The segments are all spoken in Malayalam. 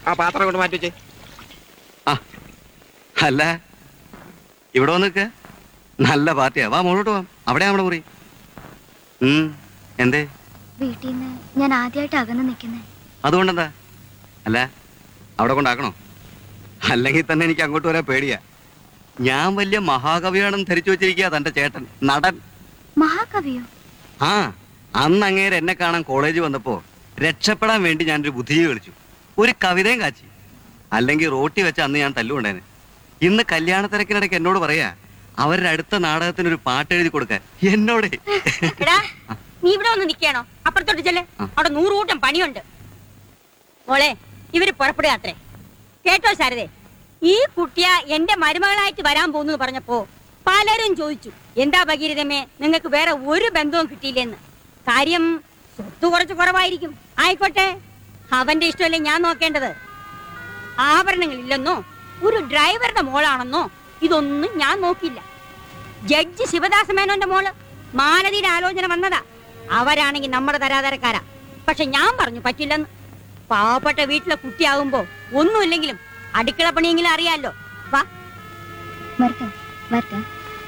ആ പാത്രം കൊണ്ട് മാറ്റി വെച്ചേ ആ അല്ല ഇവിടെ വന്ന് നിൽക്ക നല്ല പാർട്ടിയാ വാ മുകളോട്ട് പോവാം അവിടെ നമ്മുടെ മുറി ഉം എന്തേ വീട്ടിൽ നിന്ന് ഞാൻ ആദ്യമായിട്ട് അകന്ന് നിൽക്കുന്നത് അതുകൊണ്ടെന്താ അല്ല അവിടെ കൊണ്ടാക്കണോ അല്ലെങ്കിൽ തന്നെ എനിക്ക് അങ്ങോട്ട് വരാൻ പേടിയാ ഞാൻ വലിയ മഹാകവിയാണെന്ന് ധരിച്ചു വെച്ചിരിക്കുക തന്റെ ചേട്ടൻ നടൻ മഹാകവിയോ ആ അന്ന് അങ്ങേര് എന്നെ കാണാൻ കോളേജ് വന്നപ്പോ രക്ഷപ്പെടാൻ വേണ്ടി ഞാനൊരു ബുദ്ധിജീവി കളിച്ചു ഒരു കവിതയും കാച്ചി അല്ലെങ്കിൽ റോട്ടി വെച്ച അന്ന് ഞാൻ തല്ലുകൊണ്ടേനെ ഇന്ന് കല്യാണ തിരക്കിനിടയ്ക്ക് എന്നോട് പറയാ അവരുടെ അടുത്ത നാടകത്തിന് ഒരു പാട്ട് എഴുതി കൊടുക്കാൻ എന്നോട് എടാ നീ ഇവിടെ ഒന്ന് നിൽക്കണോ അപ്പുറത്തോട്ട് ചെല്ല് ആ. അവിടെ നൂറ് കൂട്ടം പണിയുണ്ട് മോളെ ഇവര് പുറപ്പെടുകയാത്രേ കേട്ടോ ശാരദേ ഈ കുട്ടിയ എന്റെ മരുമകളായിട്ട് വരാൻ പോകുന്നു പറഞ്ഞപ്പോ പലരും ചോദിച്ചു എന്താ ഭഗീരഥമേ നിങ്ങൾക്ക് വേറെ ഒരു ബന്ധവും കിട്ടിയില്ലെന്ന് കാര്യം സ്വത്ത് കുറച്ച് കുറവായിരിക്കും ആയിക്കോട്ടെ അവന്റെ ഇഷ്ടമല്ലേ ഞാൻ നോക്കേണ്ടത് ആഭരണങ്ങളില്ലെന്നോ ഒരു ഡ്രൈവറുടെ മോളാണെന്നോ ഇതൊന്നും ഞാൻ നോക്കില്ല ജഡ്ജി ശിവദാസ മേനോന്റെ മോള് മാലതിയുടെ ആലോചന വന്നതാ അവരാണെങ്കിൽ നമ്മുടെ തരാതരക്കാരാ പക്ഷെ ഞാൻ പറഞ്ഞു പറ്റില്ലെന്ന് പാവപ്പെട്ട വീട്ടിലെ കുട്ടിയാകുമ്പോ ഒന്നുമില്ലെങ്കിലും അടുക്കള പണിയെങ്കിലും അറിയാലോ വാ വരട്ടെ വരട്ടെ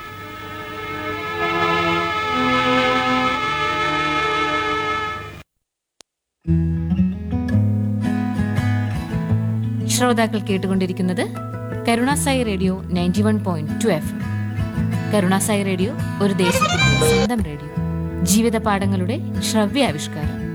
ശ്രോതാക്കൾ കേട്ടുകൊണ്ടിരിക്കുന്നത് Karunasai radio ninety one point two F Karunasai radio ഒരു ദേശത്തിന്റെ സ്വന്തം റേഡിയോ ജീവിത പാഠങ്ങളുടെ ശ്രവ്യാവിഷ്കാരം